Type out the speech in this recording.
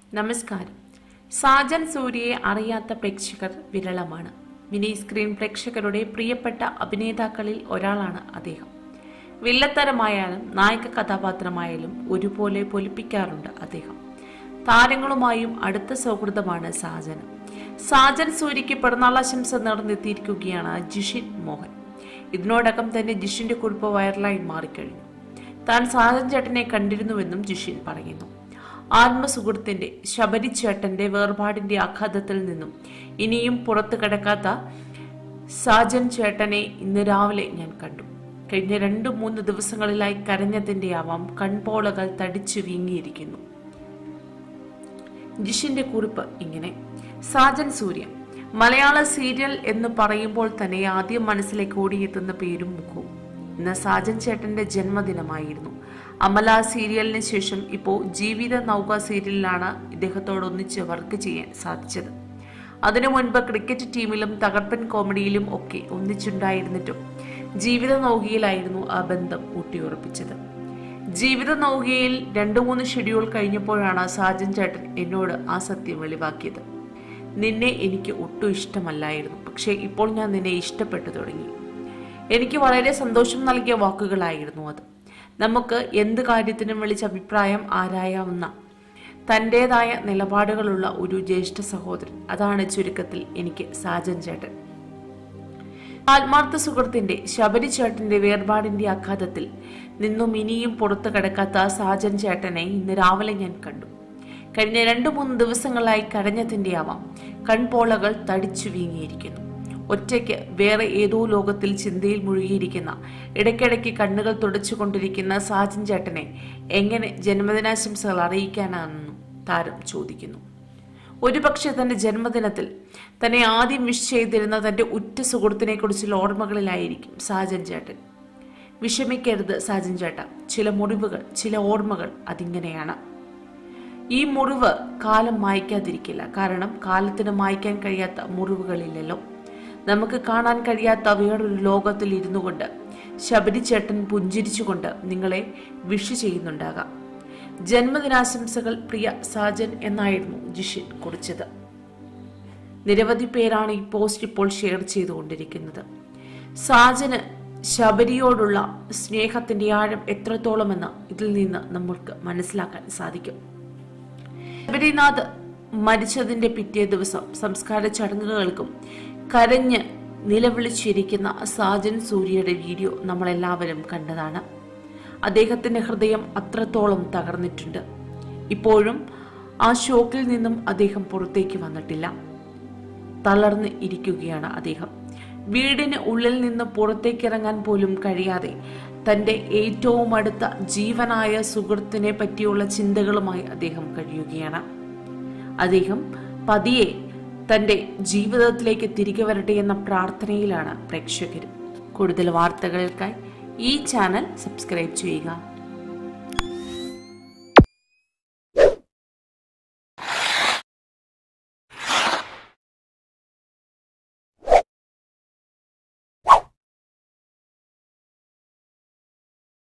നമസ്കാരം സാജൻ സൂര്യയെ അറിയാത്ത പ്രേക്ഷകർ വിരളമാണ് മിനി സ്ക്രീൻ പ്രേക്ഷകരുടെ പ്രിയപ്പെട്ട അഭിനേതാക്കളിൽ ഒരാളാണ് അദ്ദേഹം വില്ലത്തരമായാലും നായക കഥാപാത്രമായാലും ഒരുപോലെ പൊലിപ്പിക്കാറുണ്ട് അദ്ദേഹം താരങ്ങളുമായും അടുത്ത സൗഹൃദമാണ് സാജന് സാജൻ സൂര്യയ്ക്ക് പിറന്നാളാശംസ നേർന്നെത്തിയിരിക്കുകയാണ് ജിഷിൻ മോഹൻ ഇതിനോടകം തന്നെ ജിഷിന്റെ കുറിപ്പ് വൈറലായി മാറിക്കഴിഞ്ഞു താൻ സാജൻ ചേട്ടനെ കണ്ടിരുന്നുവെന്നും ജിഷിൻ പറയുന്നു ആത്മസുഹൃത്തിന്റെ ശബരി ചേട്ടന്റെ വേർപാടിന്റെ ആഘാതത്തിൽ നിന്നും ഇനിയും പുറത്തു കിടക്കാത്ത സാജൻ ചേട്ടനെ ഇന്ന് രാവിലെ ഞാൻ കണ്ടു കഴിഞ്ഞ രണ്ടു മൂന്ന് ദിവസങ്ങളിലായി കരഞ്ഞതിന്റെ ആവാം കൺപോളകൾ തടിച്ചു വീങ്ങിയിരിക്കുന്നു ജിഷിന്റെ കുറിപ്പ് ഇങ്ങനെ സാജൻ സൂര്യ മലയാള സീരിയൽ എന്ന് പറയുമ്പോൾ തന്നെ ആദ്യം മനസ്സിലേക്ക് ഓടിയെത്തുന്ന പേരും മുഖവും ഇന്ന് സാജൻ ചേട്ടന്റെ ജന്മദിനമായിരുന്നു അമല സീരിയലിന് ശേഷം ഇപ്പോൾ ജീവിത നൗക സീരിയലിലാണ് ഇദ്ദേഹത്തോടൊന്നിച്ച് വർക്ക് ചെയ്യാൻ സാധിച്ചത് അതിനു മുൻപ് ക്രിക്കറ്റ് ടീമിലും തകർപ്പൻ കോമഡിയിലും ഒക്കെ ഒന്നിച്ചുണ്ടായിരുന്നിട്ടും ജീവിത നൗകയിലായിരുന്നു ആ ബന്ധം ഊട്ടിയുറപ്പിച്ചത് ജീവിത നൗകയിൽ രണ്ടു മൂന്ന് ഷെഡ്യൂൾ കഴിഞ്ഞപ്പോഴാണ് സാജൻ ചേട്ടൻ എന്നോട് ആ സത്യം വെളിവാക്കിയത് നിന്നെ എനിക്ക് ഒട്ടും ഇഷ്ടമല്ലായിരുന്നു പക്ഷേ ഇപ്പോൾ ഞാൻ നിന്നെ ഇഷ്ടപ്പെട്ടു തുടങ്ങി എനിക്ക് വളരെ സന്തോഷം നൽകിയ വാക്കുകളായിരുന്നു അത് നമുക്ക് എന്ത് കാര്യത്തിനും വിളിച്ച അഭിപ്രായം ആരായാവുന്ന തൻ്റെതായ നിലപാടുകളുള്ള ഒരു ജ്യേഷ്ഠ സഹോദരൻ അതാണ് ചുരുക്കത്തിൽ എനിക്ക് സാജൻ ചേട്ടൻ ആത്മാർത്ഥ സുഹൃത്തിന്റെ ശബരി ചേട്ടന്റെ വേർപാടിന്റെ ആഘാതത്തിൽ നിന്നും ഇനിയും പുറത്തു കിടക്കാത്ത സാജൻ ചേട്ടനെ ഇന്ന് രാവിലെ ഞാൻ കണ്ടു കഴിഞ്ഞ രണ്ടു മൂന്ന് ദിവസങ്ങളായി കരഞ്ഞതിന്റെ ആവാം കൺപോളകൾ തടിച്ചു വീങ്ങിയിരിക്കുന്നു ഒറ്റയ്ക്ക് വേറെ ഏതോ ലോകത്തിൽ ചിന്തയിൽ മുഴുകിയിരിക്കുന്ന ഇടയ്ക്കിടയ്ക്ക് കണ്ണുകൾ തുടച്ചുകൊണ്ടിരിക്കുന്ന സാജൻ ചേട്ടനെ എങ്ങനെ ജന്മദിനാശംസകൾ അറിയിക്കാനാണെന്നും താരം ചോദിക്കുന്നു ഒരുപക്ഷെ തന്റെ ജന്മദിനത്തിൽ തന്നെ ആദ്യം വിഷ് ചെയ്തിരുന്ന തന്റെ ഉറ്റ സുഹൃത്തിനെ കുറിച്ചുള്ള ഓർമ്മകളിലായിരിക്കും സാജൻ ചേട്ടൻ വിഷമിക്കരുത് സാജൻ ചേട്ട ചില മുറിവുകൾ ചില ഓർമ്മകൾ അതിങ്ങനെയാണ് ഈ മുറിവ് കാലം മായ്ക്കാതിരിക്കില്ല കാരണം കാലത്തിന് മായ്ക്കാൻ കഴിയാത്ത മുറിവുകളില്ലല്ലോ നമുക്ക് കാണാൻ കഴിയാത്ത വേറൊരു ലോകത്തിൽ ഇരുന്നു കൊണ്ട് ശബരിച്ചേട്ടൻ പുഞ്ചിരിച്ചുകൊണ്ട് നിങ്ങളെ വിഷ് ചെയ്യുന്നുണ്ടാകാം ജന്മദിനാശംസകൾ പ്രിയ സാജൻ എന്നായിരുന്നു ജിഷിൻ കുറിച്ചത് നിരവധി പേരാണ് ഈ പോസ്റ്റ് ഇപ്പോൾ ഷെയർ ചെയ്തുകൊണ്ടിരിക്കുന്നത് സാജന് ശബരിയോടുള്ള സ്നേഹത്തിന്റെ ആഴം എത്രത്തോളമെന്ന് ഇതിൽ നിന്ന് നമ്മൾക്ക് മനസ്സിലാക്കാൻ സാധിക്കും ശബരിനാഥ് മരിച്ചതിന്റെ പിറ്റേ ദിവസം സംസ്കാര ചടങ്ങുകൾക്കും കരഞ്ഞ് നിലവിളിച്ചിരിക്കുന്ന സാജൻ സൂര്യയുടെ വീഡിയോ നമ്മളെല്ലാവരും കണ്ടതാണ് അദ്ദേഹത്തിന്റെ ഹൃദയം അത്രത്തോളം തകർന്നിട്ടുണ്ട് ഇപ്പോഴും ആ ഷോക്കിൽ നിന്നും അദ്ദേഹം പുറത്തേക്ക് വന്നിട്ടില്ല തളർന്ന് ഇരിക്കുകയാണ് അദ്ദേഹം വീടിന് ഉള്ളിൽ നിന്ന് പുറത്തേക്കിറങ്ങാൻ പോലും കഴിയാതെ തന്റെ ഏറ്റവും അടുത്ത ജീവനായ സുഹൃത്തിനെ പറ്റിയുള്ള ചിന്തകളുമായി അദ്ദേഹം കഴിയുകയാണ് അദ്ദേഹം പതിയെ തന്റെ ജീവിതത്തിലേക്ക് തിരികെ വരട്ടെ എന്ന പ്രാർത്ഥനയിലാണ് പ്രേക്ഷകർ കൂടുതൽ വാർത്തകൾക്കായി ഈ ചാനൽ സബ്സ്ക്രൈബ് ചെയ്യുക